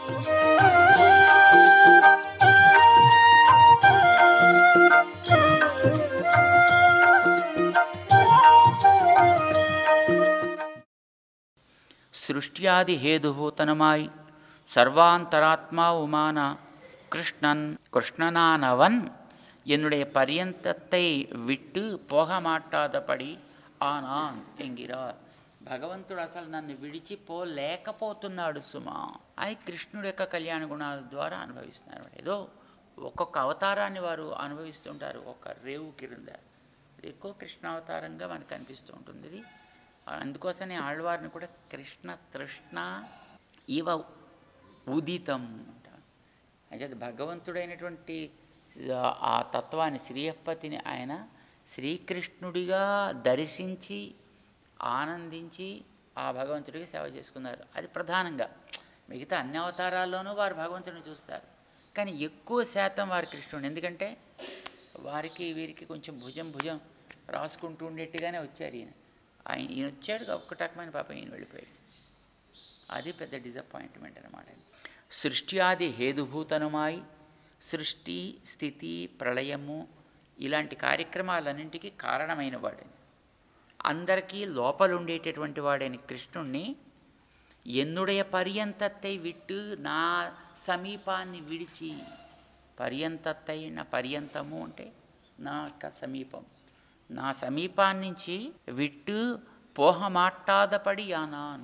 സൃഷ്ട്യാദി ഹേതുഭൂതനുമായി சர்வாந்தராத்மாவுமான கிருஷ்ணன் கிருஷ்ணனானவன் என்னுடைய பரியந்தத்தை விட்டு போக మాటాదపడి ఆనాన్ ఎంగిరార్ భగవంతుడు అసలు నన్ను విడిచిపోలేకపోతున్నాడు సుమా అది కృష్ణుడి యొక్క కళ్యాణ గుణాల ద్వారా అనుభవిస్తున్నారు ఏదో ఒక్కొక్క అవతారాన్ని వారు అనుభవిస్తుంటారు ఒక రేవు కింద ఎక్కువ కృష్ణ అవతారంగా మనకు అనిపిస్తూ ఉంటుంది ఇది అందుకోసమే ఆళ్వారిని కూడా కృష్ణ తృష్ణ ఇవ ఉదితం అంటారు అంటే భగవంతుడైనటువంటి ఆ తత్వాన్ని శ్రీయప్పతిని ఆయన శ్రీకృష్ణుడిగా దర్శించి ఆనందించి ఆ భగవంతుడికి సేవ చేసుకున్నారు అది ప్రధానంగా మిగతా అన్ని అవతారాల్లోనూ వారు భగవంతుడిని చూస్తారు కానీ ఎక్కువ శాతం వారు కృష్ణుడు ఎందుకంటే వారికి వీరికి కొంచెం భుజం భుజం రాసుకుంటూ ఉండేట్టుగానే వచ్చారు ఈయన ఆయన ఈయన వచ్చాడు ఒక్క టకమైన పాపం ఈయన వెళ్ళిపోయాడు అది పెద్ద డిసప్పాయింట్మెంట్ అనమాట సృష్ట్యాది హేతుభూతనుమాయి సృష్టి స్థితి ప్రళయము ఇలాంటి కార్యక్రమాలన్నింటికీ కారణమైన వాడని అందరికీ లోపలుండేటటువంటి వాడని కృష్ణుణ్ణి ఎన్నుடைய పర్యంతత్తై విట్టు నా సమీపాన్ని విడిచి పర్యంతత్తై నా పర్యంతము అంటే నా యొక్క సమీపం నా సమీపాన్నించి విట్టు పోహమాట్టాదపడి యానాన్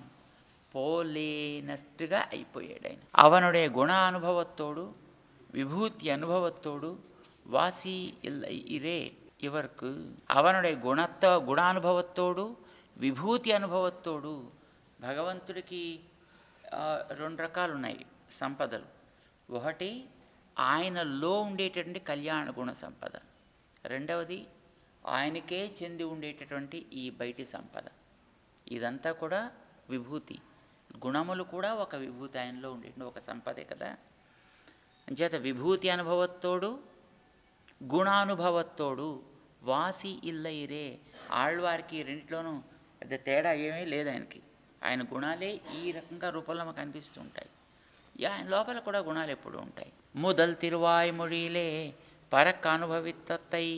పోలేనట్టుగా అయిపోయాడు ఆయన అవనుడే గుణ అనుభవత్తోడు விபூதி அனுபவத்தோடு வாசி இல்லை இரே இவருக்கு அவனுடைய గుణత్త గుణానుభవత్తోడు విభూతి అనుభవత్తోడు భగవంతుడికి ఆ, రెండు రకాలు ఉన్నాయి సంపదలు ఒకటి ఆయనలో ఉండేటటువంటి కళ్యాణ గుణ సంపద రెండవది ఆయనకే చెంది ఉండేటటువంటి ఈ బయటి సంపద ఇదంతా కూడా విభూతి గుణములు కూడా ఒక విభూతి ఆయనలో ఉండేటువంటి ఒక సంపదే కదా అంచేత విభూతి అనుభవత్తోడు గుణానుభవత్తోడు వాసి ఇల్లయిరే ఆళ్వారికి రెండిట్లోనూ పెద్ద తేడా ఏమీ లేదు ఆయనకి ఆయన గుణాలే ఈ రకంగా రూపంలో మాకు అనిపిస్తూ ఉంటాయి యా ఆయన లోపల కూడా గుణాలు ఎప్పుడు ఉంటాయి ముదల్ తిరువాయ్మొழியிலே பறக்க அனுபவித்தத்தை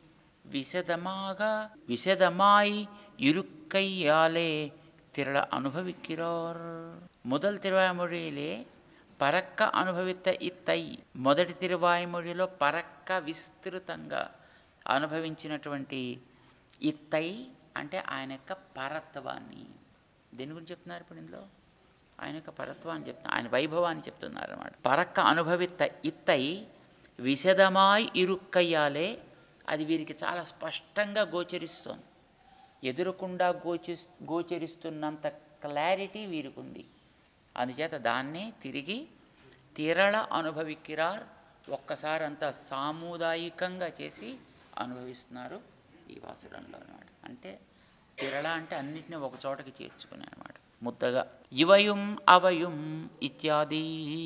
விசதமாக விசதமாய் இருக்கையாலே திரள அனுபவிக்கிறார் முதல் திருவாய்மொழியிலே పరక్క అనుభవిత ఇత్తై మొదటి తిరువాయుమొழிలో పరక్క విస్తృతంగా అనుభవించినటువంటి ఇత్తై అంటే ఆయన యొక్క పరత్వాన్ని దేని గురించి చెప్తున్నారు ఇప్పుడు ఇందులో ఆయన యొక్క పరత్వాన్ని చెప్తున్నారు ఆయన వైభవాన్ని చెప్తున్నారు అన్నమాట పరక్క అనుభవిత ఇత్తై విశదమాయ్ ఇరుక్కయ్యాలే అది వీరికి చాలా స్పష్టంగా గోచరిస్తోంది ఎదురకుండా గోచి గోచరిస్తున్నంత క్లారిటీ వీరికి ఉంది అందుచేత దాన్నే తిరిగి తిరళ అనుభవిక్కిరార్ ఒక్కసారి అంతా సాముదాయికంగా చేసి అనుభవిస్తున్నారు ఈ వాసుడంలో అనమాట అంటే తిరళ అంటే అన్నిటినీ ఒక చోటకి చేర్చుకునే అనమాట ముద్దగా ఇవయుం అవయుం ఇత్యాది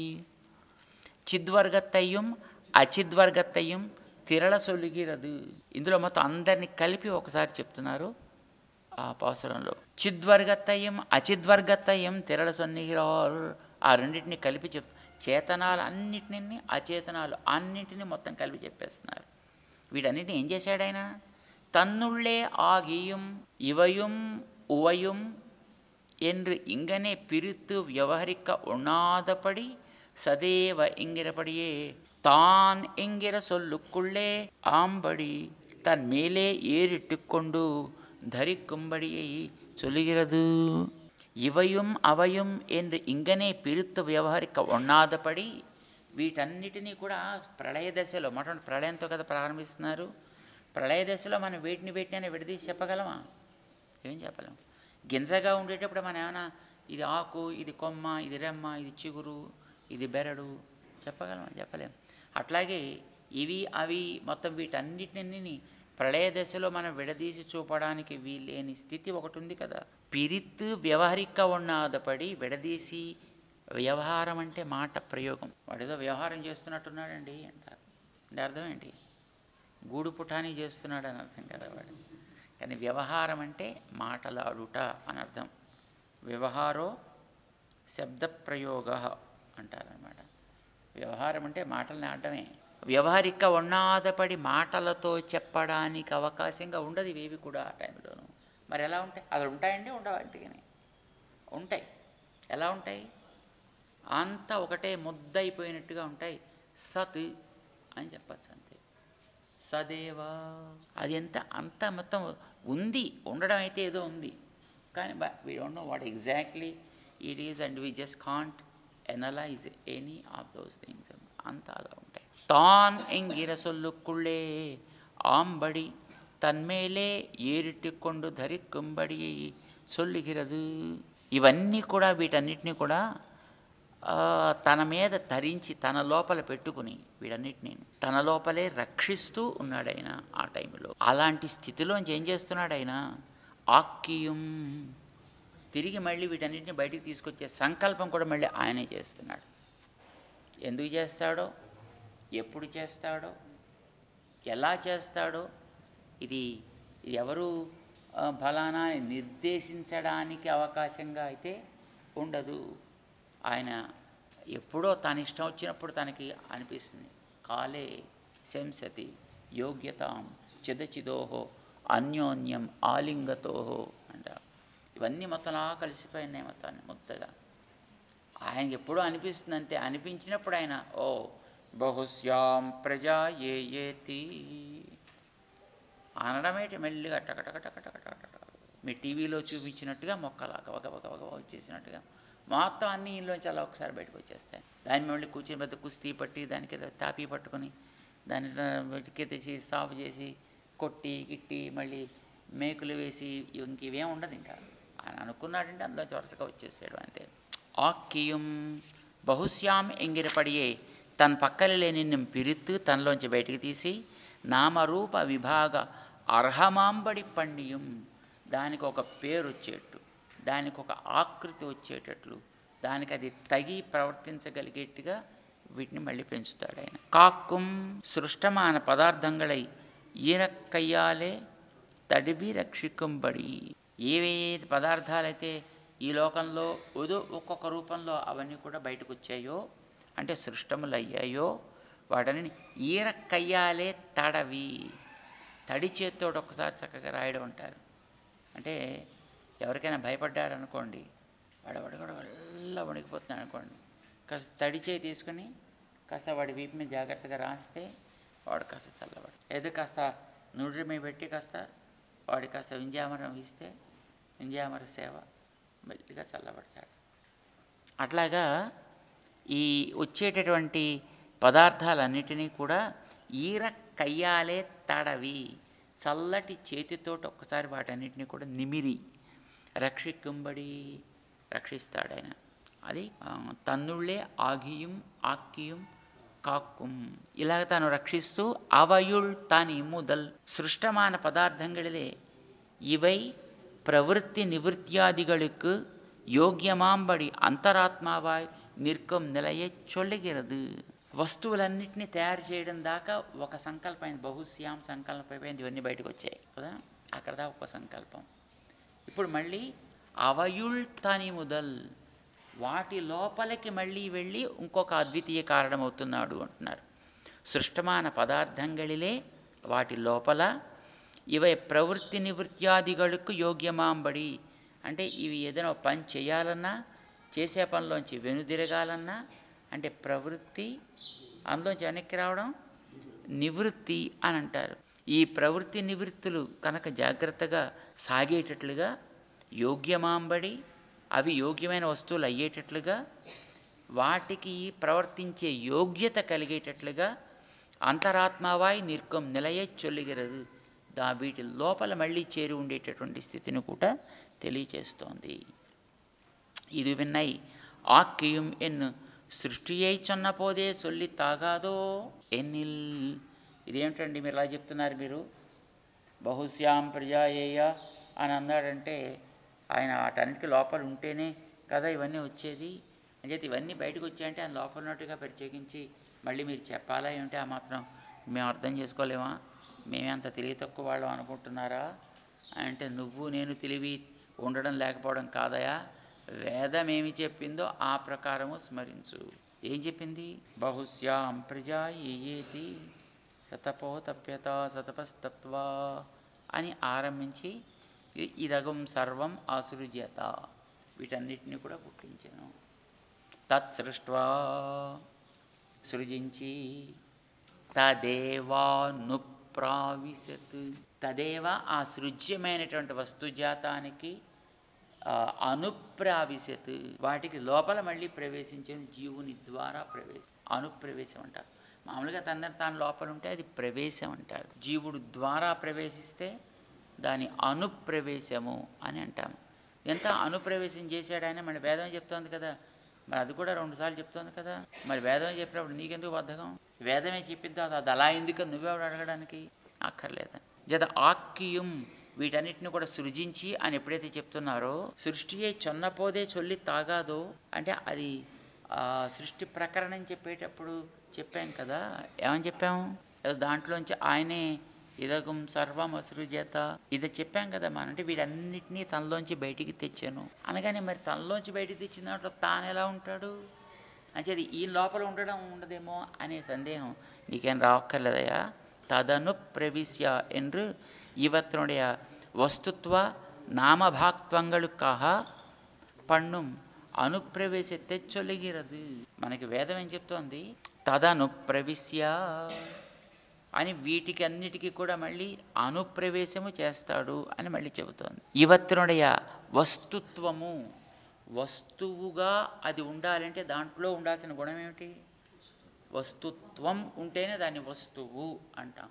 చిద్వర్గత్తయ్యం అచిద్వర్గత్తయ్యం తిరళ సొలిగిరదు ఇందులో మొత్తం అందరినీ కలిపి ఒకసారి చెప్తున్నారు ఆ పాసురంలో చిద్వర్గత్తయ్యం అచిద్వర్గత్తయ్యం తిరళ సొన్నిగిరారు ఆ రెండింటిని కలిపి చెప్ చేతనాలు అన్నిటిని అచేతనాలు అన్నింటినీ మొత్తం కలిపి చెప్పేస్తున్నారు వీటన్నిటిని ఏం చేశాడు ఆయన తన్నుళ్ళే ఆగియం ఇవయం ఉవయం என்று இங்கனே பிரித்து வியவஹரிக்க உண்ணாதபடி சதேவ என்கிறபடியே தான் என்கிற சொல்லுக்குள்ளே ஆம்படி தன் மேலே ஏறிட்டுக்கொண்டு தரிக்கும்படியை சொல்லுகிறது ఇవయం అవయం என்று ఇంగనే పిరుత్తు వ్యవహరిక ఉన్నాదపడి వీటన్నిటినీ కూడా ప్రళయ దశలో మొట్టమొదటి ప్రళయంతో కదా ప్రారంభిస్తున్నారు ప్రళయ దశలో మనం వేటిని వేటిని విడదీసి చెప్పగలమా ఏం చెప్పలేం గింజగా ఉండేటప్పుడు మనం ఏమైనా ఇది ఆకు ఇది కొమ్మ ఇది రెమ్మ ఇది చిగురు ఇది బెరడు చెప్పగలమా చెప్పలేం అట్లాగే ఇవి అవి మొత్తం వీటన్నిటిని ప్రళయ దశలో మనం విడదీసి చూపడానికి వీలేని స్థితి ఒకటి ఉంది కదా పిరిత్తు వ్యవహరిక ఉన్నాదపడి విడదీసి వ్యవహారం అంటే మాట ప్రయోగం వాడేదో వ్యవహారం చేస్తున్నట్టున్నాడండి అంటారు అంటే అర్థం ఏంటి గూడు పుటాని చేస్తున్నాడు అని అర్థం కదా వాడు కానీ వ్యవహారం అంటే మాటలాడుట అని అర్థం వ్యవహారో శబ్ద ప్రయోగ అంటారనమాట వ్యవహారం అంటే మాటల్ని ఆడటమే వ్యవహారిక ఉన్నాదపడి మాటలతో చెప్పడానికి అవకాశంగా ఉండదు ఇవేవి కూడా ఆ టైంలోనూ మరి ఎలా ఉంటాయి అవి ఉంటాయండి ఉండవు అంతేగాని ఉంటాయి ఎలా ఉంటాయి అంతా ఒకటే ముద్దయిపోయినట్టుగా ఉంటాయి సత్ అని చెప్పచ్చు అంతే సదేవా అది ఎంత అంత మొత్తం ఉంది ఉండడం అయితే ఏదో ఉంది కానీ we don't know what exactly it is and we just can't analyse any of those things అంత అలా ఉంటాయి తాన్ ఎంగిర సొల్లుక్కుళ్ళే ఆంబడి తన్మేలే ఏరిట్టుకొండు ధరిక్కుంబడి సొల్లుగిరదు ఇవన్నీ కూడా వీటన్నిటినీ కూడా ఆ, తన మీద ధరించి తన లోపల పెట్టుకుని వీడన్నిటిని తన లోపలే రక్షిస్తూ ఉన్నాడు ఆయన ఆ టైంలో అలాంటి స్థితిలోంచి ఏం చేస్తున్నాడు ఆయన ఆక్కియం తిరిగి మళ్ళీ వీటన్నిటిని బయటికి తీసుకొచ్చే సంకల్పం కూడా మళ్ళీ ఆయనే చేస్తున్నాడు ఎందుకు చేస్తాడో ఎప్పుడు చేస్తాడో ఎలా చేస్తాడో ఇది ఇది ఎవరు ఆ, ఫలానా అని నిర్దేశించడానికి అవకాశంగా అయితే ఉండదు ఆయన ఎప్పుడో తన ఇష్టం వచ్చినప్పుడు తనకి అనిపిస్తుంది కాలే శంసతి యోగ్యతాం చిదచిదోహో అన్యోన్యం ఆలింగతోహో అంట ఇవన్నీ మొత్తంలా కలిసిపోయినాయి మొత్తాన్ని మొత్తగా ఆయనకి ఎప్పుడూ అనిపిస్తుంది అంతే అనిపించినప్పుడు ఆయన ఓ బహుశ్యాం ప్రజా ఏ ఏతి అనడమేటి మెల్లిగా టకటక టకటక టకటక మీ టీవీలో చూపించినట్టుగా మొక్కలా గవగవ గవగవ వచ్చేసినట్టుగా మొత్తం అన్ని ఇంట్లోంచి అలా ఒకసారి బయటకు వచ్చేస్తాయి దాన్ని మళ్ళీ కూర్చొని పెద్ద కుస్తీ పట్టి దానికి ఏదో తాపీ పట్టుకొని దాన్ని వెతికి తెచ్చి సాఫ్ చేసి కొట్టి గిట్టి మళ్ళీ మేకులు వేసి ఇంక ఇవేం ఉండదు ఇంకా ఆయన అనుకున్నాడంటే అందులోంచి వరుసగా వచ్చేసాడు అంతే ఆక్కియం బహుశ్యాం ఎంగిరపడియే తన పక్కలే నిన్ను పిరుత్తు తనలోంచి బయటికి తీసి నామరూప విభాగ అర్హమాంబడి పండియం దానికి ఒక పేరు వచ్చేట్టు దానికి ఒక ఆకృతి వచ్చేటట్లు దానికి అది తగి ప్రవర్తించగలిగేట్టుగా వీటిని మళ్ళీ పెంచుతాడు ఆయన కాక్కుం సృష్టమాన పదార్థంగళై ఈరక్కయ్యాలే తడిబి రక్షికంబడి ఏవేది పదార్థాలైతే ఈ లోకంలో ఏదో ఒక్కొక్క రూపంలో అవన్నీ కూడా బయటకు వచ్చాయో అంటే సృష్టములు అయ్యాయో వాటిని ఈరక్కయ్యాలే తడవి తడి చేత్తోడు ఒక్కసారి చక్కగా రాయడం అంటారు అంటే ఎవరికైనా భయపడ్డారనుకోండి వాడు వాడు కూడా వల్ల వణికిపోతున్నాడు అనుకోండి కాస్త తడి చేయి తీసుకుని కాస్త వాడి వీపు మీద జాగ్రత్తగా రాస్తే వాడు కాస్త చల్లబడి ఏదో కాస్త నుడి మీద పెట్టి కాస్త వాడి కాస్త వింజామరం ఇస్తే వింజామర సేవ మెల్లిగా చల్లబడతాడు అట్లాగా ఈ వచ్చేటటువంటి పదార్థాలన్నిటినీ కూడా ఈర కయ్యాలే తడవి చల్లటి చేతితోటి ఒక్కసారి వాటన్నిటిని కూడా నిమిరి రక్షికుంబడి రక్షిస్తాడు ఆయన అది ఆ, తన్నుళ్ళే ఆగియం ఆక్కియం కాక్కుం ఇలాగ తాను రక్షిస్తూ అవయుள் తాని முதல் సృష్టமான పదార్థங்களிலே இவை பிரவൃத்தி நிவൃத்தியாதிகளுக்கு యోగ్యమాంబడి అంతరాత్మావాయ్ నిర్కం నిలయే చొల్లిగిరదు వస్తువులన్నింటినీ తయారు చేయడం దాకా ఒక సంకల్పం బహుశ్యాం సంకల్పం అయిపోయింది ఇవన్నీ బయటకు వచ్చాయి కదా అక్కడ దాకా ఒక సంకల్పం ఇప్పుడు మళ్ళీ అవయుళ్ తని ముదల్ వాటి లోపలికి మళ్ళీ వెళ్ళి ఇంకొక అద్వితీయ కారణమవుతున్నాడు అంటున్నారు సృష్టమాన పదార్థంగళిలే వాటి లోపల ఇవై ప్రవృత్తి నివృత్యాదిగలకు యోగ్యమాంబడి అంటే ఇవి ఏదైనా ఒక పని చేయాలన్నా చేసే పనిలోంచి వెనుదిరగాలన్నా అంటే ప్రవృత్తి అందులోంచి వెనక్కి రావడం నివృత్తి అని అంటారు ఈ ప్రవృత్తి నివృత్తులు కనుక జాగ్రత్తగా సాగేటట్లుగా యోగ్యమాంబడి అవి యోగ్యమైన వస్తువులు అయ్యేటట్లుగా వాటికి ప్రవర్తించే యోగ్యత కలిగేటట్లుగా అంతరాత్మావాయి నిర్గం నిలయే చొల్లిగిరదు దా వీటి లోపల మళ్ళీ చేరి ఉండేటటువంటి స్థితిని కూడా తెలియచేస్తోంది ఇది విన్నై ఆక్కియం ఎన్ సృష్టియై చొన్నపోదే సొల్లి తాగాదో ఎన్నిల్ ఇదేమిటండి మీరు ఇలా చెప్తున్నారు మీరు బహుశ్యాం ప్రజాయేయ అని అన్నాడంటే ఆయన వాటన్నిటికీ లోపల ఉంటేనే కదా ఇవన్నీ వచ్చేది అంచేత ఇవన్నీ బయటకు వచ్చాయంటే ఆయన లోపల ఉన్నట్టుగా ప్రత్యేకించి మళ్ళీ మీరు చెప్పాలా ఏమిటి ఆ మాత్రం మేము అర్థం చేసుకోలేమా మేమే అంత తెలివి తక్కువ వాళ్ళం అనుకుంటున్నారా అంటే నువ్వు నేను తెలివి ఉండడం లేకపోవడం కాదయా వేదం ఏమి చెప్పిందో ఆ ప్రకారము స్మరించు ఏం చెప్పింది బహుశ్యాం ప్రజా ఏయేతి సతపో తప్యత సతపస్తత్వా అని ఆరంభించి ఇ- ఇదగం సర్వం ఆసృజ్యత వీటన్నిటిని కూడా పుట్టించను తత్సృష్ట్వా సృజించి తదేవానుప్రావిశత్ తదేవ ఆ సృజ్యమైనటువంటి వస్తుజాతానికి ఆ, అనుప్రావిశత్ వాటికి లోపల మళ్ళీ ప్రవేశించేది జీవుని ద్వారా ప్రవేశం అనుప్రవేశం అంటారు మామూలుగా తనందరు తాను లోపల ఉంటే అది ప్రవేశం అంటారు జీవుడు ద్వారా ప్రవేశిస్తే దాని అనుప్రవేశము అని అంటాము ఎంత అనుప్రవేశం చేశాడని మన వేదమే చెప్తోంది కదా మరి అది కూడా రెండుసార్లు చెప్తోంది కదా మరి వేదమే చెప్పినప్పుడు నీకెందుకు బద్ధకం వేదమే చెప్పిద్దా అది అలా ఎందుకు నువ్వెవడు అడగడానికి అక్కర్లేదని జత ఆక్కియం వీటన్నిటిని కూడా సృజించి అని ఎప్పుడైతే చెప్తున్నారో సృష్టియే చొన్నపోదే చొల్లి తాగాదో అంటే అది ఆ సృష్టి ప్రకరణం చెప్పేటప్పుడు చెప్పాం కదా ఏమని చెప్పాము ఏదో దాంట్లోంచి ఆయనే ఇదగం సర్వం అసృజేత ఇది చెప్పాం కదా మనం అంటే వీడన్నిటినీ తనలోంచి బయటికి తెచ్చాను అనగానే మరి తనలోంచి బయటికి తెచ్చిన దాంట్లో తాను ఎలా ఉంటాడు అంటే అది ఈ లోపల ఉండడం ఉండదేమో అనే సందేహం నీకేం రావక్కర్లేదయా తదను ప్రవిశ్య என்று இவத்தினுடைய வஸ்துத்வ நாமபாக்துவங்களுக்காக பண்ணும் అనుప్రవేశిస్తే చొలిగిరదు మనకి వేదం ఏం చెప్తోంది తదను ప్రవిశ్య అని వీటికి అన్నిటికీ కూడా మళ్ళీ అనుప్రవేశము చేస్తాడు అని మళ్ళీ చెబుతోంది ఇవత్తునుடைய వస్తుత్వము వస్తువుగా అది ఉండాలంటే దాంట్లో ఉండాల్సిన గుణం ఏమిటి వస్తుత్వం ఉంటేనే దాన్ని వస్తువు అంటాం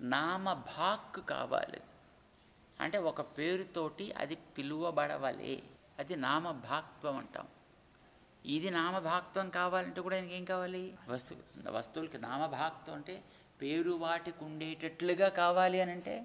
నామభాక్ కావాలి అంటే ఒక పేరుతోటి అది పిలువబడవలే అది నామభాక్త్వం అంటాం ఇది నామభాక్త్వం కావాలంటే కూడా ఇంకేం కావాలి వస్తు వస్తువులకి నామభాక్త్వం అంటే పేరు వాటికి ఉండేటట్లుగా కావాలి అని అంటే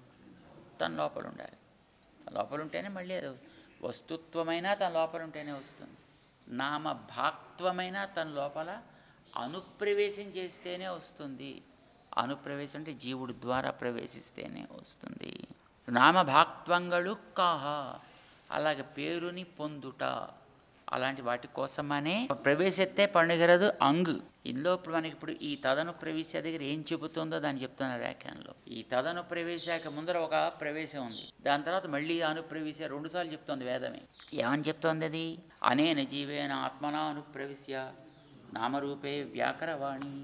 తన లోపల ఉండాలి తన లోపల ఉంటేనే మళ్ళీ అది వస్తుత్వమైనా తన లోపల ఉంటేనే వస్తుంది నామభాక్త్వమైనా తన లోపల అనుప్రవేశం చేస్తేనే వస్తుంది అనుప్రవేశం అంటే జీవుడు ద్వారా ప్రవేశిస్తేనే వస్తుంది నామభాక్త్వంగళు కాహ అలాగే పేరుని పొందుట అలాంటి వాటి కోసమనే ప్రవేశెత్తే పండుగరదు అంగ్ ఇందులో ఇప్పుడు మనకి ఇప్పుడు ఈ తదను ప్రవేశ దగ్గర ఏం చెబుతుందో దాన్ని చెప్తున్నారు వ్యాఖ్యానంలో ఈ తదను ప్రవేశాక ముందర ఒక ప్రవేశం ఉంది దాని తర్వాత మళ్ళీ అనుప్రవేశ రెండుసార్లు చెప్తోంది వేదమే ఏమని చెప్తోంది అది అనేన జీవేన ఆత్మనా అనుప్రవిశ్య నామరూపే వ్యాకరవాణి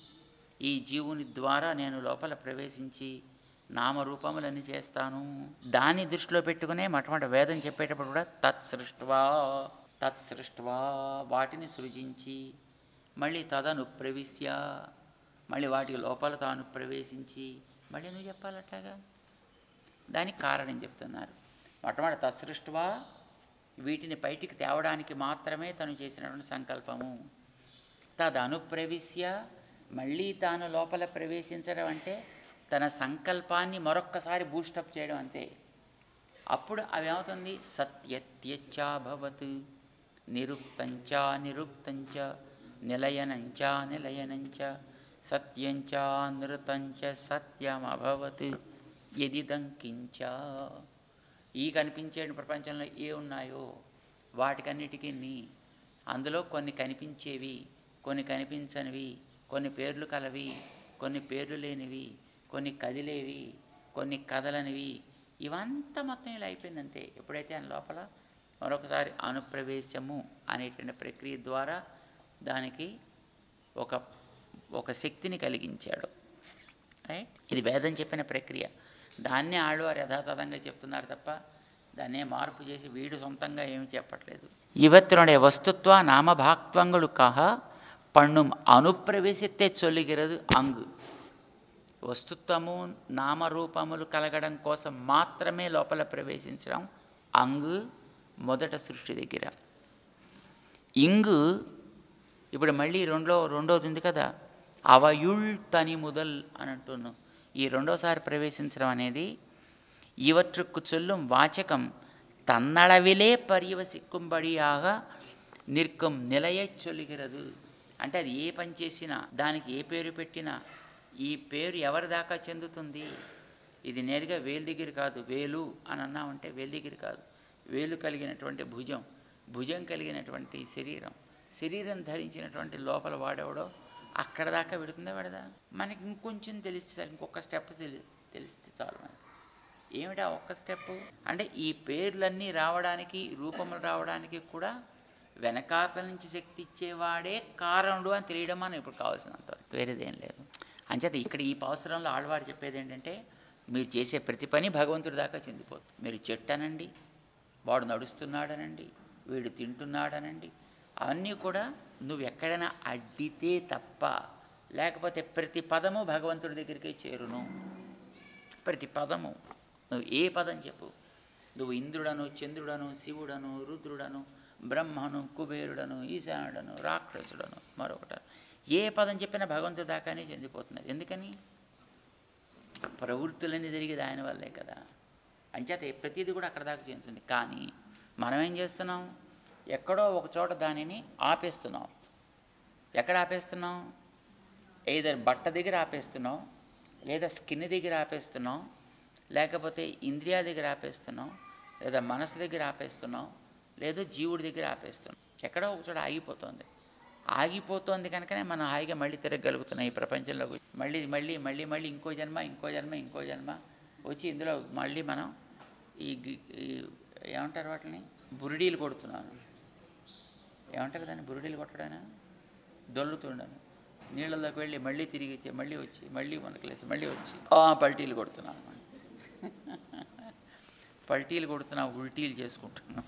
ఈ జీవుని ద్వారా నేను లోపల ప్రవేశించి నామరూపములన్నీ చేస్తాను దాన్ని దృష్టిలో పెట్టుకునే మొట్టమొదటి వేదం చెప్పేటప్పుడు కూడా తత్సృష్ట్వా తత్సృష్ట్వా వాటిని సృజించి మళ్ళీ తదను ప్రవిశ్య మళ్ళీ వాటి లోపల తాను ప్రవేశించి మళ్ళీ నువ్వు చెప్పాలి అట్లాగా దానికి కారణం చెప్తున్నారు మొట్టమొదటి తత్సృష్ట్వా వీటిని బయటికి తేవడానికి మాత్రమే తను చేసినటువంటి సంకల్పము తదనుప్రవిశ్య మళ్ళీ తాను లోపల ప్రవేశించడం అంటే తన సంకల్పాన్ని మరొక్కసారి బూస్టప్ చేయడం అంతే అప్పుడు అవి ఏమవుతుంది సత్యత్యచ్చాభవత్ నిరుక్తంచ నిరుక్తంచ నిలయనంచ నిలయనంచ సత్యంచ నృతంచ సత్యమభవత్ ఎదిదంకించ ఈ కనిపించే ప్రపంచంలో ఏ ఉన్నాయో వాటికన్నిటికీ నీ అందులో కొన్ని కనిపించేవి కొన్ని కనిపించనివి కొన్ని పేర్లు కలవి కొన్ని పేర్లు లేనివి కొన్ని కదిలేవి కొన్ని కదలనివి ఇవంతా మొత్తం ఇలా అయిపోయిందంతే ఎప్పుడైతే ఆయన లోపల మరొకసారి అనుప్రవేశము అనేటువంటి ప్రక్రియ ద్వారా దానికి ఒక ఒక శక్తిని కలిగించాడు రైట్ ఇది వేదం చెప్పిన ప్రక్రియ దాన్నే ఆళ్వారు యథాతథంగా చెప్తున్నారు తప్ప దాన్నే మార్పు చేసి వీడు సొంతంగా ఏమి చెప్పట్లేదు ఇవత్తునుடைய వస్తుత్వ నామభాక్త్వంగులుக்காக பண்ணும் అనుప్రవేశితే చొల్లిగిరదు అంగు వస్తుత్వము నామరూపములు కలగడం కోసం మాత్రమే లోపల ప్రవేశించడం అంగు మొదట సృష్టి దగ్గర ఇంగు ఇప్పుడు మళ్ళీ రెండో రెండోది ఉంది కదా అవయుళ్ తని ముదల్ అని అంటున్నాం ఈ రెండోసారి ప్రవేశించడం అనేది ఇవற்றுக்கு சொல்லும் వాచకం తన్నళవిలే పర్యవసిక్కుంబడియాగ నిర్కం నిలయச் చొలిగిరదు అంటే అది ఏ పని చేసినా దానికి ఏ పేరు పెట్టినా ఈ పేరు ఎవరి దాకా చెందుతుంది ఇది నేరుగా వేలు దగ్గర కాదు వేలు అని అన్నామంటే వేలు దగ్గర కాదు వేలు కలిగినటువంటి భుజం భుజం కలిగినటువంటి శరీరం శరీరం ధరించినటువంటి లోపల వాడెవడో అక్కడ దాకా పెడుతుందా పెడదా మనకి ఇంకొంచెం తెలిస్తే చాలు, ఇంకొక స్టెప్ తెలి తెలిస్తే చాలు మనకి ఏమిటా ఒక్క స్టెప్ అంటే ఈ పేర్లన్నీ రావడానికి రూపములు రావడానికి కూడా వెనకాతల నుంచి శక్తి ఇచ్చేవాడే కారణుడు అని తెలియడం మనం ఇప్పుడు కావాల్సినంత వేరేదేం లేదు అంచేత ఇక్కడ ఈ పావసరంలో ఆడవారు చెప్పేది ఏంటంటే మీరు చేసే ప్రతి పని భగవంతుడి దాకా చెందిపోతుంది మీరు చెట్టు అనండి వాడు నడుస్తున్నాడనండి వీడు తింటున్నాడనండి అవన్నీ కూడా నువ్వు ఎక్కడైనా అడ్డితే తప్ప లేకపోతే ప్రతి పదము భగవంతుడి దగ్గరికే చేరును ప్రతి పదము నువ్వు ఏ పదం చెప్పు నువ్వు ఇంద్రుడను చంద్రుడను శివుడను రుద్రుడను బ్రహ్మను కుబేరుడను ఈశానుడను రాక్షసుడను మరొకట ఏ పదం చెప్పినా భగవంతుడి దాకానే చెందిపోతున్నది ఎందుకని ప్రవృత్తులన్నీ జరిగేది ఆయన వల్లే కదా అంచేత ప్రతిదీ కూడా అక్కడ దాకా చెందుతుంది కానీ మనం ఏం చేస్తున్నాం ఎక్కడో ఒక చోట దానిని ఆపేస్తున్నాం ఎక్కడ ఆపేస్తున్నాం ఏదర్ బట్ట దగ్గర ఆపేస్తున్నాం లేదా స్కిన్ దగ్గర ఆపేస్తున్నాం లేకపోతే ఇంద్రియాల దగ్గర ఆపేస్తున్నాం లేదా మనసు దగ్గర ఆపేస్తున్నాం లేదా జీవుడి దగ్గర ఆపేస్తున్నాం ఎక్కడో ఒక చోట ఆగిపోతుంది ఆగిపోతుంది కనుకనే మనం హాయిగా మళ్ళీ తిరగలుగుతున్నాం ఈ ప్రపంచంలో మళ్ళీ మళ్ళీ మళ్ళీ మళ్ళీ ఇంకో జన్మ ఇంకో జన్మ ఇంకో జన్మ వచ్చి ఇందులో మళ్ళీ మనం ఈ గి- ఈ ఏమంటారు వాటిని బురిడీలు కొడుతున్నాను ఏమంటారు దాన్ని బురిడీలు కొట్టడానా దొల్లుతుండను నీళ్ళలోకి వెళ్ళి మళ్ళీ తిరిగి వచ్చి మళ్ళీ వచ్చి మళ్ళీ వనకలేసి మళ్ళీ వచ్చి ఆ పల్టీలు కొడుతున్నాను పల్టీలు కొడుతున్నా ఉల్టీలు చేసుకుంటున్నాం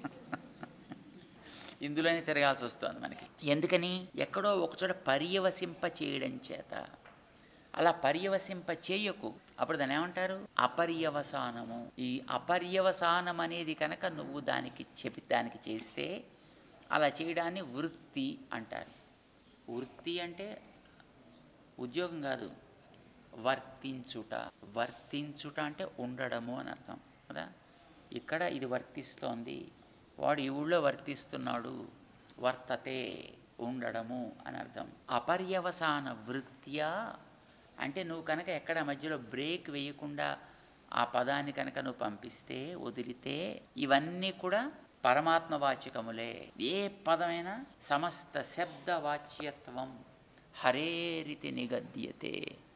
ఇందులోనే తిరగాల్సి వస్తుంది మనకి ఎందుకని ఎక్కడో ఒకచోట పర్యవసింప చేయడం చేత అలా పర్యవసింప చేయకు అప్పుడు దాన్ని ఏమంటారు అపర్యవసానము ఈ అపర్యవసానం అనేది కనుక నువ్వు దానికి చెప్పి దానికి చేస్తే అలా చేయడాన్ని వృత్తి అంటారు వృత్తి అంటే ఉద్యోగం కాదు వర్తించుట వర్తించుట అంటే ఉండడము అని అర్థం కదా ఇక్కడ ఇది వర్తిస్తోంది వాడు ఈ ఊళ్ళో వర్తిస్తున్నాడు వర్తతే ఉండడము అని అర్థం అపర్యవసాన వృత్యా అంటే నువ్వు కనుక ఎక్కడ మధ్యలో బ్రేక్ వేయకుండా ఆ పదాన్ని కనుక నువ్వు పంపిస్తే వదిలితే ఇవన్నీ కూడా పరమాత్మ వాచ్యకములే ఏ పదమైనా సమస్త శబ్ద వాచ్యత్వం హరేరితి నిగద్యతే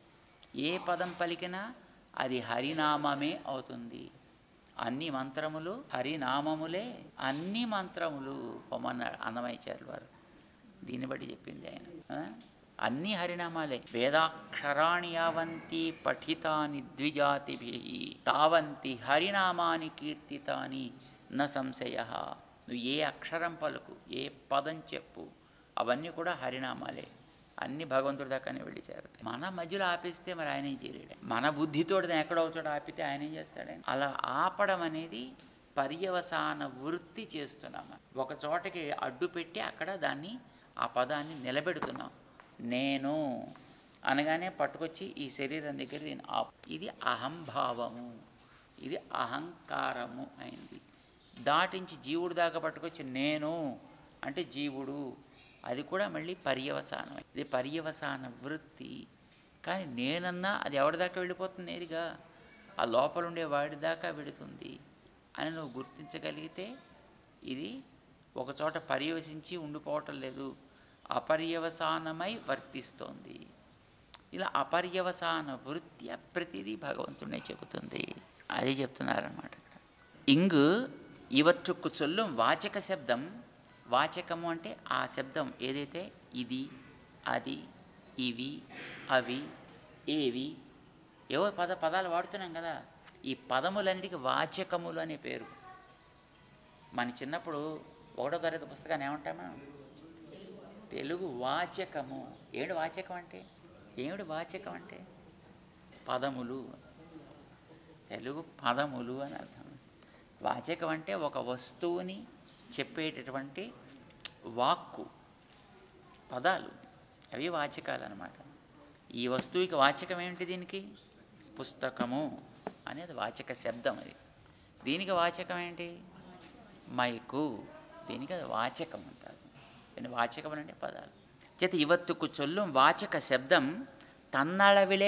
ఏ పదం పలికినా అది హరినామమే అవుతుంది అన్ని మంత్రములు హరినామములే అన్ని మంత్రములు పొమ్మన్నాడు అన్నమయ్యారు వారు దీన్ని బట్టి చెప్పింది ఆయన ఆ? అన్ని హరినామాలే వేదాక్షరాణి యావంతి పఠితాని ద్విజాతిభి తావంతి హరినామాని కీర్తితాని న సంశయ నువ్వు ఏ అక్షరం పలుకు ఏ పదం చెప్పు అవన్నీ కూడా హరినామాలే అన్ని భగవంతుడి దాకానే వెళ్ళి చేరుతాయి మన మధ్యలో ఆపేస్తే మరి ఆయన ఏం చేయలేడు మన బుద్ధితో ఎక్కడో ఒక చోట ఆపితే ఆయన ఏం చేస్తాడు అలా ఆపడం అనేది పర్యవసాన వృత్తి చేస్తున్నాం ఒక చోటకి అడ్డు పెట్టి అక్కడ దాన్ని ఆ పదాన్ని నిలబెడుతున్నాం నేను అనగానే పట్టుకొచ్చి ఈ శరీరం దగ్గర దీన్ని ఆప్ ఇది అహంభావము ఇది అహంకారము అయింది దాటించి జీవుడు దాకా పట్టుకొచ్చి నేను అంటే జీవుడు అది కూడా మళ్ళీ పర్యవసానం ఇది పర్యవసాన వృత్తి కానీ నేనన్నా అది ఎవరి దాకా వెళ్ళిపోతుంది నేరుగా ఆ లోపల ఉండే వాడి దాకా వెళుతుంది అని నువ్వు గుర్తించగలిగితే ఇది ఒక చోట పర్యవసించి ఉండిపోవటం లేదు అపర్యవసానమై వర్తిస్తోంది ఇలా అపర్యవసాన వృత్తి ప్రతిదీ భగవంతుడే చెబుతుంది అది చెప్తున్నారన్నమాట ఇంగు ఇవற்றுకు చొల్லும் వాచక శబ్దం వాచకము అంటే ఆ శబ్దం ఏదైతే ఇది అది ఇవి అవి ఏవి ఏవో పద పదాలు వాడుతున్నాం కదా ఈ పదములన్నిటికీ వాచకములు అనే పేరు మన చిన్నప్పుడు ఒకటో తరగతి పుస్తకాన్ని ఏమంటాం మనం తెలుగు వాచకము ఏమిటి వాచకం అంటే ఏమిటి వాచకం అంటే పదములు తెలుగు పదములు అని అర్థం వాచకం అంటే ఒక వస్తువుని చెప్పేటటువంటి వాక్కు పదాలు అవి వాచకాలు అనమాట ఈ వస్తువుకి వాచకం ఏమిటి దీనికి పుస్తకము అనేది వాచక శబ్దం అది దీనికి వాచకం ఏంటి మైకు దీనికి అది వాచకం అంటారు దీని వాచకం అంటే పదాలు చేత ఇవత్తుకు చొల్லும் వాచక శబ్దం తన్నళవిలే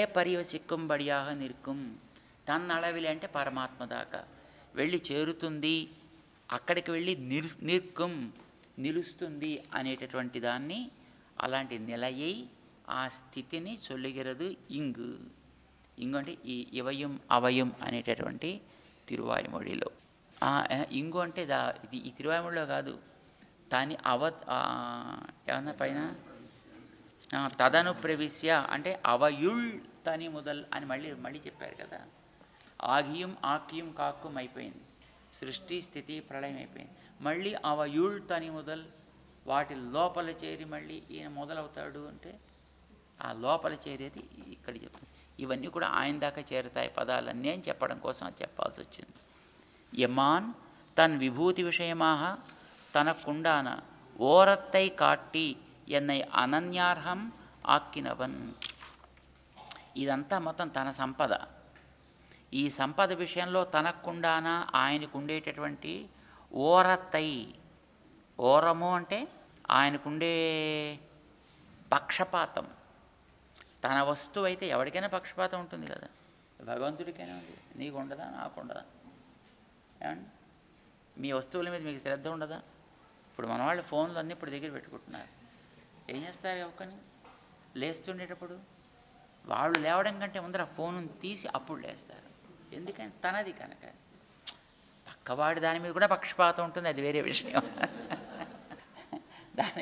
పర్యవసిక్కుంబడియాగ నిరుக்கும் తన్నళవిలే అంటే పరమాత్మ దాకా వెళ్ళి చేరుతుంది అక్కడికి వెళ్ళి నిర్ నిర్కం నిలుస్తుంది అనేటటువంటి దాన్ని అలాంటి నిలయై ఆ స్థితిని చొల్లిగిరదు ఇంగు ఇంగు అంటే ఈ ఇవయం అవయం అనేటటువంటి తిరువాయుమొழிలో ఆ, ఆ, ఇంగు అంటే దా ఇది ఈ తిరువాయుమొழிలో కాదు దాని అవ ఆ, ఏమన్నా పైన ఆ, తదను ప్రవిశ్య అంటే అవయుళ్ తని మొదల్ అని మళ్ళీ మళ్ళీ చెప్పారు కదా ఆగియం ఆక్యం కాక్కుం అయిపోయింది సృష్టి స్థితి ప్రళయం అయిపోయింది మళ్ళీ అవయుళ్ తని మొదల్ వాటి లోపల చేరి మళ్ళీ ఈయన మొదలవుతాడు అంటే ఆ లోపల చేరేది ఇక్కడ చెప్తుంది ఇవన్నీ కూడా ఆయన దాకా చేరుతాయి పదాలన్నీ అని చెప్పడం కోసం అది చెప్పాల్సి వచ్చింది యమాన్ తన్ విభూతి விஷயமாக தனக்குண்டான ஓரத்தை காட்டி என்னை అనన్యార్హం ఆక్కినవన్ ఇదంతా మొత్తం తన సంపద ఈ సంపద విషయంలో తనకుండాన ఆయనకు ఉండేటటువంటి ఓరత్తై ఓరము అంటే ఆయనకుండే పక్షపాతం తన వస్తువు అయితే ఎవరికైనా పక్షపాతం ఉంటుంది కదా భగవంతుడికైనా ఉంది నీకు ఉండదా నాకు ఉండదా ఏమండి మీ వస్తువుల మీద మీకు శ్రద్ధ ఉండదా ఇప్పుడు మన వాళ్ళు ఫోన్లు అన్నీ ఇప్పుడు దగ్గర పెట్టుకుంటున్నారు ఏం చేస్తారు ఒక్కని లేస్తుండేటప్పుడు వాళ్ళు లేవడం కంటే ముందర ఫోన్ తీసి అప్పుడు లేస్తారు ఎందుకని తనది కనుక పక్కవాడి దాని మీద కూడా పక్షపాతం ఉంటుంది అది వేరే విషయం దాని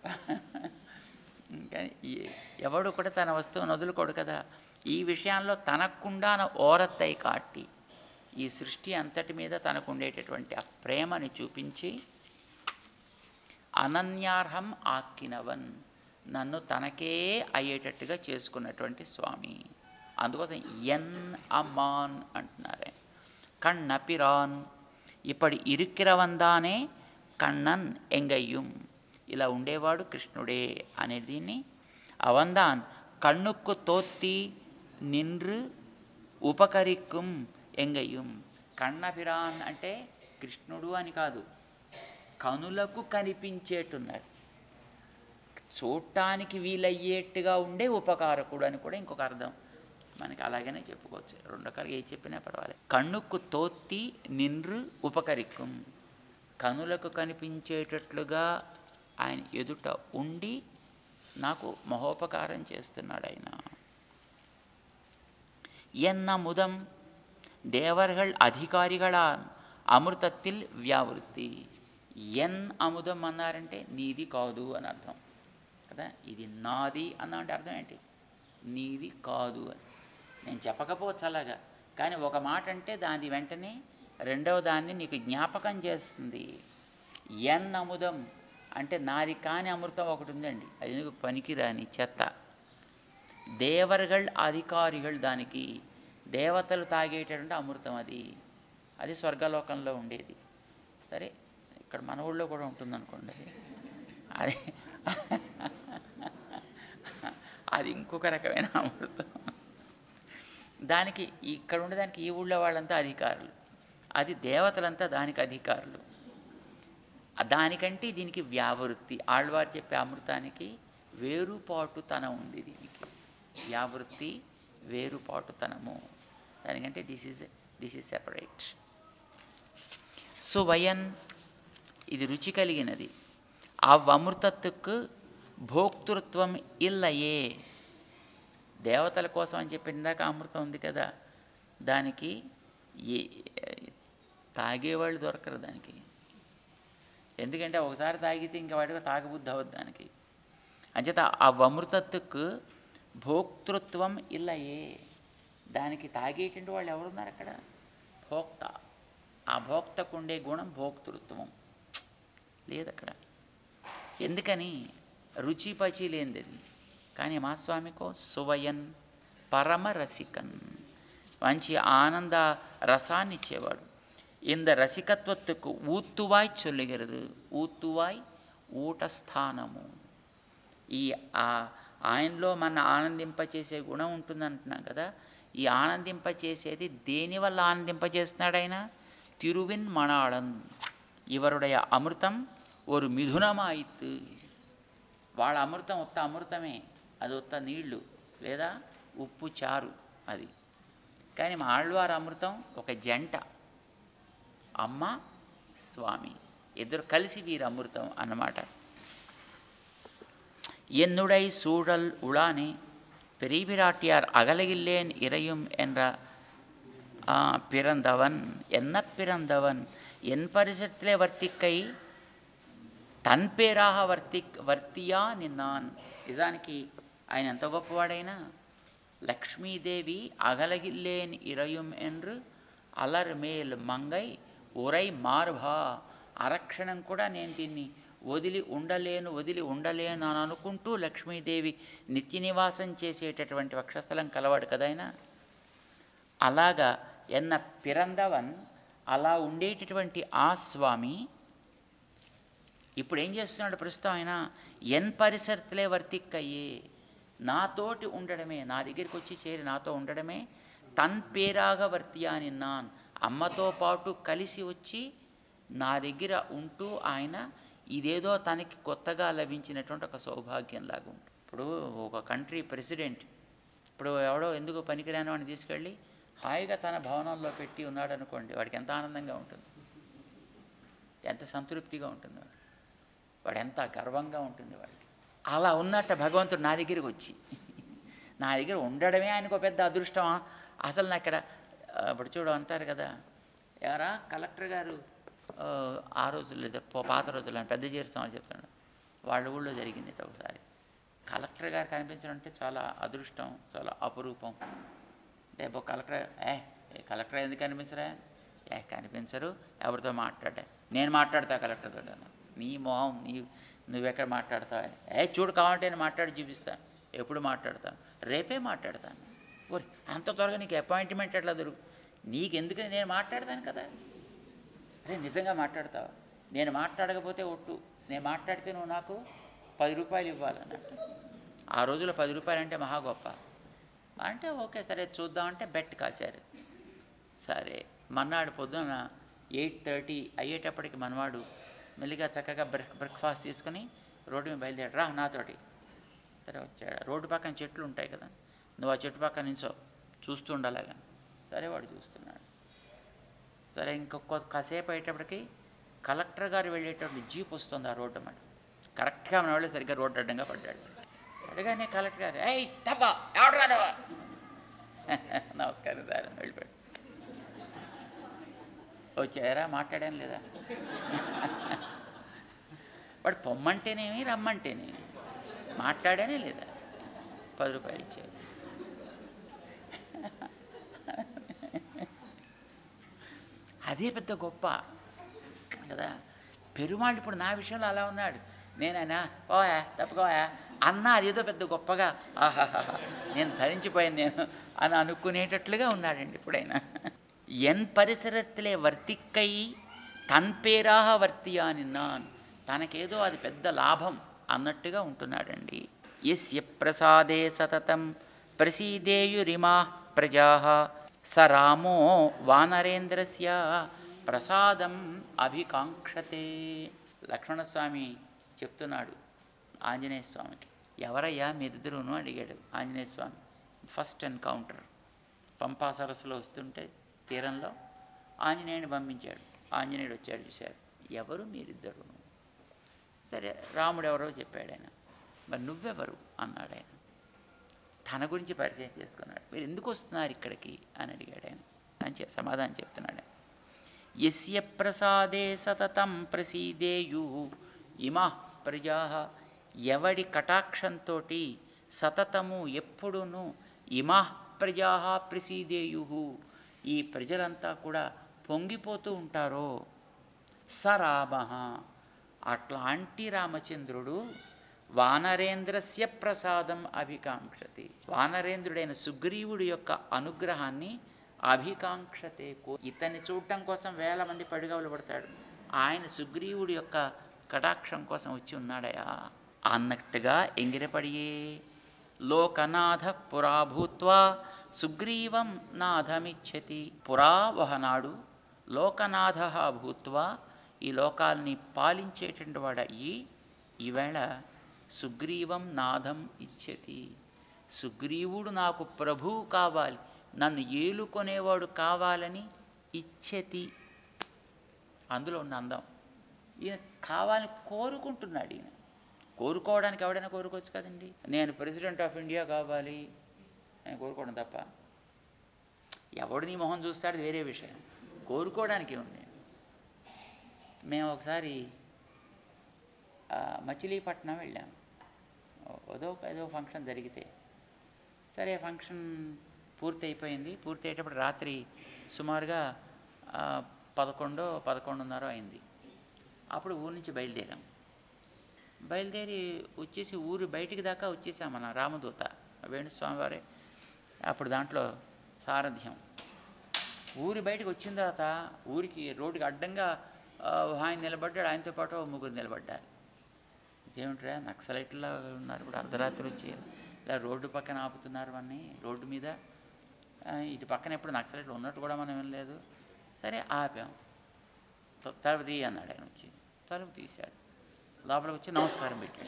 ఇంకా ఈ- ఎవడు కూడా తన వస్తువును వదులుకోడు కదా ఈ విషయాల్లో తనకుండాన ఓరత్తై కాట్టి ఈ సృష్టి అంతటి మీద తనకు ఉండేటటువంటి ఆ ప్రేమని చూపించి అనన్యార్హం ఆక్కినవన్ నన్ను తనకే అయ్యేటట్టుగా చేసుకున్నటువంటి స్వామి అందుకోసం ఎన్ అమ్మాన్ అంటున్నారే కన్నపిరాన్ ఇప్పటి ఇరుక్కిరవందానే కണ്ണన్ ఎంగయ్యం ఇలా ఉండేవాడు కృష్ణుడే అనే దీన్ని అవందాన్ కண்ணுக்கு తోత్తి నిన్రు ఉపకరిక్కుం ఎంగయ్యం కన్నపిరాన్ అంటే కృష్ణుడు అని కాదు కనులకు కనిపించేటున్నాడు చూడటానికి వీలయ్యేట్టుగా ఉండే ఉపకారకుడు అని కూడా ఇంకొక అర్థం మనకి అలాగనే చెప్పుకోవచ్చు రెండు రకాలుగా ఏ చెప్పినా పర్వాలేదు కన్నుకు తోత్తి నిన్రు ఉపకరిక్కుం కనులకు కనిపించేటట్లుగా ఆయన ఎదుట ఉండి నాకు మహోపకారం చేస్తున్నాడు ఆయన ఎన్న ముదం దేవర్గళ్ అధికారిగళాన్ అమృతత్తిల్ వ్యావృత్తి ఎన్ అముదం అన్నారంటే నీది కాదు అని అర్థం కదా ఇది నాది అన్నామంటే అర్థం ఏంటి నీది కాదు అని నేను చెప్పకపోవచ్చు అలాగా కానీ ఒక మాట అంటే దాని వెంటనే రెండవ దాన్ని నీకు జ్ఞాపకం చేస్తుంది ఎన్ అముదం అంటే నాది కాని అమృతం ఒకటి ఉందండి అది నీకు పనికిరాని చెత్త దేవర్గళ్ అధికారిகள் దానికి దేవతలు తాగేటటువంటి అమృతం అది అది స్వర్గలోకంలో ఉండేది సరే ఇక్కడ మన ఊళ్ళో కూడా ఉంటుందనుకోండి అది అది ఇంకొక రకమైన అమృతం దానికి ఇక్కడ ఉండేదానికి ఈ ఊళ్ళో వాళ్ళంతా అధికారులు అది దేవతలంతా దానికి అధికారులు దానికంటే దీనికి వ్యావృత్తి ఆళ్వారు చెప్పే అమృతానికి వేరుపాటుతనం ఉంది దీనికి వ్యావృత్తి వేరుపాటుతనము దానికంటే this is this is separate సువయన్ ఇది రుచి కలిగినది అవ్వమృతత్తుకు భోక్తృత్వం ఇల్లయే దేవతల కోసం అని చెప్పి ఇందాక అమృతం ఉంది కదా దానికి ఏ తాగేవాళ్ళు దొరకరు దానికి ఎందుకంటే ఒకసారి తాగితే ఇంకా వాడికి తాగబుద్ధి అవ్వదు దానికి అంచేత ఆ అమృతత్తుకు భోక్తృత్వం ఇల్లయే దానికి తాగేటువంటి వాళ్ళు ఎవరున్నారు అక్కడ భోక్త ఆ భోక్తకు ఉండే గుణం భోక్తృత్వం లేదు అక్కడ ఎందుకని రుచి పచి లేనిది అది కానీ మా స్వామికో సువయన్ పరమ రసికన్ మంచి ఆనంద రసాన్ని ఇచ్చేవాడు இந்த రసికత్వత్తుకు ఊత్తువాయ్ చొల్లుகிறது ఊత్తువాయ్ ఊట స్థానము ఈ ఆ ఆయనలో మన ఆనందింపచేసే గుణం ఉంటుంది అంటున్నాం కదా ఈ ఆనందింపచేసేది దేని వల్ల ఆనందింపచేస్తున్నాడు ఆయన తిరువిన్ మణాళన్ ఇవరుடைய అమృతం ஒரு మిథునమాయిత్ వాళ్ళ అమృతం ఉత్త అమృతమే అది ఉత్త నీళ్లు లేదా ఉప్పు చారు అది కానీ మా ఆళ్వారు అమృతం ఒక జంట అమ్మ స్వామి ఇద్దరు కలిసి వీరు అమృతం అన్నమాట என்னுடை சூழல் உளானே பெரியபிராட்டியார் அகலையில்லேன் இறையும் என்ற ஆ, பிறந்தவன் என்ன பிறந்தவன் என் பரிசத்திலே வர்த்திக்கை తన్ పేరాహ వర్తి వర్తియా నిన్నాన్ నిజానికి ఆయన ఎంత గొప్పవాడైనా లక్ష్మీదేవి అగలగిల్లేన్ ఇరయుం என்று అలర్ మేల్ మంగై ఉరై మార్భా అరక్షణం కూడా నేను దీన్ని వదిలి ఉండలేను వదిలి ఉండలేను అని అనుకుంటూ లక్ష్మీదేవి నిత్య నివాసం చేసేటటువంటి వక్షస్థలం కలవాడు కదా ఆయన అలాగా ఎన్న పిరందవన్ అలా ఉండేటటువంటి ఆ స్వామి ఇప్పుడు ఏం చేస్తున్నాడు ప్రస్తుతం ఆయన ఎన్ పరిసరతులే వర్తిక్కయ్యే నాతోటి ఉండడమే నా దగ్గరికి వచ్చి చేరి నాతో ఉండడమే తన్ పేరాగా వర్తియా నిన్నాన్ అమ్మతో పాటు కలిసి వచ్చి నా దగ్గర ఉంటూ ఆయన ఇదేదో తనకి కొత్తగా లభించినటువంటి ఒక సౌభాగ్యంలాగా ఉంటుంది ఇప్పుడు ఒక కంట్రీ ప్రెసిడెంట్ ఇప్పుడు ఎవడో ఎందుకు పనికిరాని వాడిని తీసుకెళ్ళి హాయిగా తన భవనంలో పెట్టి ఉన్నాడు అనుకోండి వాడికి ఎంత ఆనందంగా ఉంటుంది ఎంత సంతృప్తిగా ఉంటుంది వాడు వాడు ఎంత గర్వంగా ఉంటుంది వాడికి అలా ఉన్నట్ట భగవంతుడు నా దగ్గరికి వచ్చి నా దగ్గర ఉండడమే ఆయనకు పెద్ద అదృష్టమా అసలు నా ఇక్కడ ఆ, ఇప్పుడు చూడు అంటారు కదా ఎవరా కలెక్టర్ గారు ఆ, ఆ రోజుల్లో లేదా పో- పాత రోజుల్లో ఆయన పెద్ద చేరుస్తామని చెప్తాడు వాళ్ళ ఊళ్ళో జరిగింది ఇట ఒకసారి కలెక్టర్ గారు కనిపించడం అంటే చాలా అదృష్టం చాలా అపురూపం రేపు కలెక్టర్ ఏ ఏ కలెక్టర్ ఎందుకు కనిపించరా ఏ కనిపించరు ఎవరితో మాట్లాడా నేను మాట్లాడతా కలెక్టర్తో అన్నా. నీ మొహం నీ నువ్వెక్కడ మాట్లాడతావు ఏ చూడు కావాలంటే నేను మాట్లాడి చూపిస్తాను ఎప్పుడు మాట్లాడతాను రేపే మాట్లాడతాను ఓరి అంత త్వరగా నీకు అపాయింట్మెంట్ ఎట్లా దొరుకు నీకు ఎందుకని నేను మాట్లాడతాను కదా అరే నిజంగా మాట్లాడతావా నేను మాట్లాడకపోతే ఒట్టు నేను మాట్లాడితే నువ్వు నాకు పది రూపాయలు ఇవ్వాలన్నట్టు ఆ రోజుల్లో పది రూపాయలు అంటే మహా గొప్ప అంటే ఓకే సరే చూద్దామంటే బెట్ కాశారు సరే మన్నాడు పొద్దున ఎయిట్ థర్టీ అయ్యేటప్పటికి మనవాడు మెల్లిగా చక్కగా బ్రేక్ బ్రేక్ఫాస్ట్ తీసుకుని రోడ్డు మీద బయలుదేరాడు రా నాతోటి సరే వచ్చాడు రోడ్డు పక్కన చెట్లు ఉంటాయి కదా నువ్వు ఆ చెట్టు పక్కన నించో చూస్తూ ఉండాలగా సరే వాడు చూస్తున్నాడు సరే ఇంకొక కాసేపు అయ్యేటప్పటికి కలెక్టర్ గారు వెళ్ళేటప్పుడు జీప్ వస్తుంది ఆ రోడ్డు మాట కరెక్ట్గా మన వాళ్ళు సరిగ్గా రోడ్డు అడ్డంగా పడ్డాడు అడగానే కలెక్టర్ గారు ఏయ్ తప్ప ఎవడరా నువ్వు?" నమస్కారం సార్ అని వెళ్ళిపోయాడు వచ్చారా మాట్లాడాను లేదా వాడు పొమ్మంటేనేమి రమ్మంటేనేమి మాట్లాడానే లేదా పది రూపాయలు ఇచ్చారు అదే పెద్ద గొప్ప కదా పెరుమాళ్ళు ఇప్పుడు నా విషయంలో అలా ఉన్నాడు నేనైనా పోయా తప్పుకోయా అన్న అదేదో పెద్ద గొప్పగా ఆహాహా నేను ధరించిపోయాను నేను అని అనుకునేటట్లుగా ఉన్నాడండి ఇప్పుడైనా ఎన్ పరిసరத்திலே వర్తిక్కై తన్ పేరాహ వర్తియా నిన్నాన్ తనకేదో అది పెద్ద లాభం అన్నట్టుగా ఉంటున్నాడండి ఎస్య ప్రసాదే సతతం ప్రసీదేయురిమా ప్రజా స రామో వానరేంద్రస్య ప్రసాదం అభికాంక్షతే లక్ష్మణస్వామి చెప్తున్నాడు ఆంజనేయ స్వామికి ఎవరయ్యా మీరిద్దరూను అడిగాడు ఆంజనేయ స్వామి ఫస్ట్ ఎన్కౌంటర్ పంపా సరస్సులో వస్తుంటే తీరంలో ఆంజనేయుని పంపించాడు ఆంజనేయుడు వచ్చాడు చూశారు ఎవరు మీరిద్దరు సరే రాముడు ఎవరో చెప్పాడు ఆయన మరి నువ్వెవరు అన్నాడు ఆయన తన గురించి పరిచయం చేసుకున్నాడు మీరు ఎందుకు వస్తున్నారు ఇక్కడికి అని అడిగాడు ఆయన అని చె- సమాధానం చెప్తున్నాడు ఆయన. యస్య ప్రసాదే సతతం ప్రసీదేయు ఇమా ప్రజా ఎవడి కటాక్షంతో సతతము ఎప్పుడును ఇమా ప్రజా ప్రసీదేయు ఈ ప్రజలంతా కూడా పొంగిపోతూ ఉంటారో స రామ అట్లాంటి రామచంద్రుడు వానరేంద్రస్య ప్రసాదం అభికాంక్షతి వానరేంద్రుడైన సుగ్రీవుడి యొక్క అనుగ్రహాన్ని అభికాంక్షతే కో ఇతన్ని చూడటం కోసం వేల మంది పడిగవులు పడతాడు ఆయన సుగ్రీవుడి యొక్క కటాక్షం కోసం వచ్చి ఉన్నాడయా అన్నట్టుగా ఎంగిరపడియే లోకనాథ పురా భూత్వా సుగ్రీవం నాథమిచ్చతి పురా ఒకనాడు లోకనాథ భూత్వా ఈ లోకాల్ని పాలించేటువంటి వాడయ్యి ఈవేళ సుగ్రీవం నాథం ఇచ్చతి సుగ్రీవుడు నాకు ప్రభువు కావాలి నన్ను ఏలుకొనేవాడు కావాలని ఇచ్చతి అందులో ఉన్న అందం ఈయన కావాలని కోరుకుంటున్నాడు ఈయన కోరుకోవడానికి ఎవడైనా కోరుకోవచ్చు కదండి నేను ప్రెసిడెంట్ ఆఫ్ ఇండియా కావాలి నేను కోరుకోవడం తప్ప ఎవడు నీ మొహం చూస్తాడు వేరే విషయం కోరుకోవడానికి ఉంది మేము ఒకసారి ఆ, మచిలీపట్నం వెళ్ళాం ఏదో ఏదో ఫంక్షన్ జరిగితే సరే ఫంక్షన్ పూర్తి అయిపోయింది పూర్తి అయ్యేటప్పుడు రాత్రి సుమారుగా ఆ, పదకొండో పదకొండున్నర అయింది అప్పుడు ఊరి నుంచి బయలుదేరాం బయలుదేరి వచ్చేసి ఊరు బయటికి దాకా వచ్చేసాం మన రామదూత వేణుస్వామివారే అప్పుడు దాంట్లో సారథ్యం ఊరి బయటకు వచ్చిన తర్వాత ఊరికి రోడ్డుకి అడ్డంగా ఆ, ఆయన నిలబడ్డాడు ఆయనతో పాటు ఓ ముగ్గురు నిలబడ్డారు ఇదేమిట్రా నక్సలైట్లా ఉన్నారు ఇప్పుడు అర్ధరాత్రి వచ్చి ఇలా రోడ్డు పక్కన ఆపుతున్నారు మనని రోడ్డు మీద ఆ, ఇటు పక్కన ఎప్పుడు నక్సలైట్లు ఉన్నట్టు కూడా మనం వినలేదు సరే ఆపాం త- తలుపు తీయి అన్నాడు ఆయన వచ్చి తలుపు తీశాడు లోపలికి వచ్చి నమస్కారం పెట్టాడు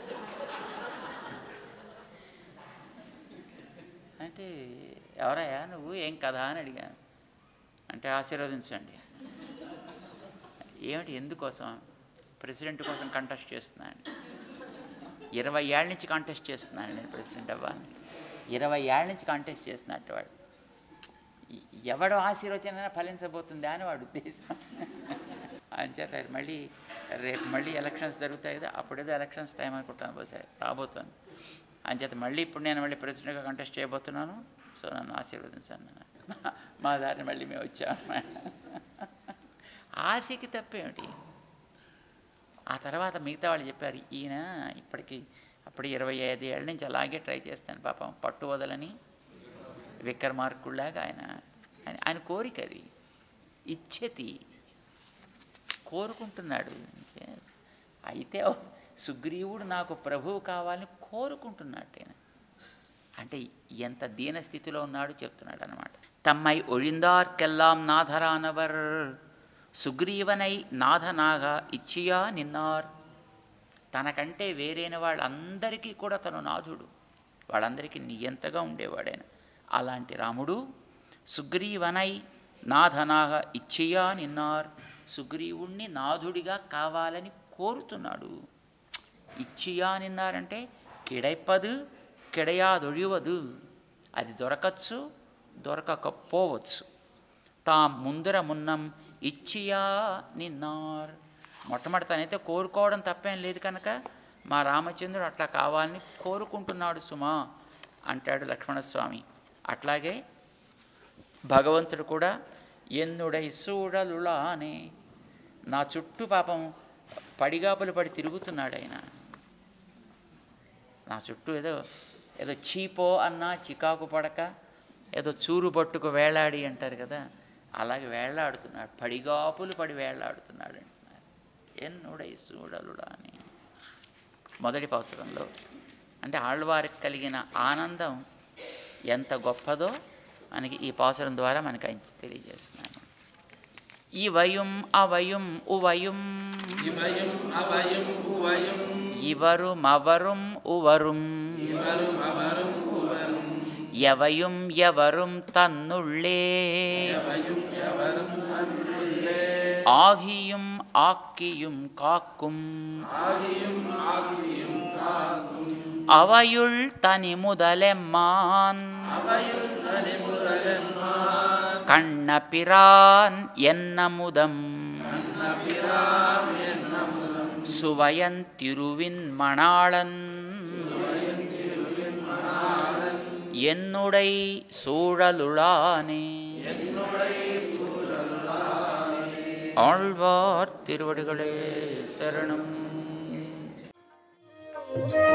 అంటే ఎవరయ్యా నువ్వు ఏం కదా అని అడిగాను అంటే ఆశీర్వదించండి ఏమిటి ఎందుకోసం ప్రెసిడెంట్ కోసం కంటెస్ట్ చేస్తున్నాను ఇరవై ఏళ్ళ నుంచి కాంటెస్ట్ చేస్తున్నాను నేను ప్రెసిడెంట్ అవ్వాలని ఇరవై ఏళ్ళ నుంచి కాంటెస్ట్ చేస్తున్నట్టు వాడు ఎ- ఎవడు ఆశీర్వచన ఫలించబోతుందా అని వాడు ఉద్దేశం అంచేత మళ్ళీ రేపు మళ్ళీ ఎలక్షన్స్ జరుగుతాయి కదా అప్పుడేదో ఎలక్షన్స్ టైం అనుకుంటాను బహుశా రాబోతుంది అంచేత మళ్ళీ ఇప్పుడు నేను మళ్ళీ ప్రెసిడెంట్గా కంటెస్ట్ చేయబోతున్నాను సో నన్ను ఆశీర్వదించాను మా- మా దారిని మళ్ళీ మేము వచ్చాము ఆశకి తప్పేమిటి ఆ తర్వాత మిగతా వాళ్ళు చెప్పారు ఈయన ఇప్పటికి అప్పుడు ఇరవై ఐదు ఏళ్ళ నుంచి అలాగే ట్రై చేస్తాను పాపం పట్టు వదలని విక్రమార్కుల్లాగా ఆయన ఆయన ఆయన కోరిక అది ఇచ్చేతి కోరుకుంటున్నాడు అయితే సుగ్రీవుడు నాకు ప్రభువు కావాలని కోరుకుంటున్నాడు ఆయన అంటే ఎంత దీన స్థితిలో ఉన్నాడు చెప్తున్నాడు అనమాట తమ్మై ఒழிந்தாర్కెల్లాం నాథరానవర్ సుగ్రీవనై నాథనాగా ఇచ్చియా నిన్నార్ తనకంటే వేరైన వాళ్ళందరికీ కూడా తను నాథుడు వాళ్ళందరికీ నియంతగా ఉండేవాడైన అలాంటి రాముడు సుగ్రీవనై నాథనాగా ఇచ్చియా నిన్నార్ సుగ్రీవుణ్ణి నాథుడిగా కావాలని కోరుతున్నాడు ఇచ్చియా నిన్నారంటే కిడైప్పదు కిడయాదొழிవదు అది దొరకచ్చు దొరకకపోవచ్చు తా ముందర మున్నం ఇచ్చియా నిన్నార్ మొట్టమొదటి తనైతే కోరుకోవడం తప్పేం లేదు కనుక మా రామచంద్రుడు అట్లా కావాలని కోరుకుంటున్నాడు సుమా అంటాడు లక్ష్మణస్వామి అట్లాగే భగవంతుడు కూడా ఎన్నుడై సూడలులానే నా చుట్టూ పాపం పడిగాపులు పడి తిరుగుతున్నాడు ఆయన నా చుట్టూ ఏదో ఏదో చీపో అన్నా చికాకు పడక ఏదో చూరు పట్టుకు వేలాడి అంటారు కదా అలాగే వేళ్లాడుతున్నాడు పడిగాపులు పడి వేళ్లాడుతున్నాడు అంటున్నారు ఎన్నుడై సూడలుడా అని మొదటి పాసురంలో అంటే ఆళ్వారికి కలిగిన ఆనందం ఎంత గొప్పదో మనకి ఈ పాసురం ద్వారా మనకి ఆయన తెలియజేస్తున్నాను ఈ వయం అవయం ఉవయం இவயும் அவையும் உவையும் ఇవరుం అవరుం ఉవరుం இவரும் அவரும் உவரும் ఎవயும் ఎవరుం తన్నుళ్ళే எவையும் எவரும் அன்புள்ளே ஆகியும் ஆக்கியும் காக்கும் ஆகியும் ஆகியும் காக்கும் அவையுள் தனி முதலெம்மான் அவையும் தனி முதலென்மான் கண்ண பிரான் என்னமுதம் நபிராம் என்னமுதம் சுவயன் திருவின் மணாளன் என்னுடை சூழலுளானே ஆழ்வார் திருவடிகளே சரணம்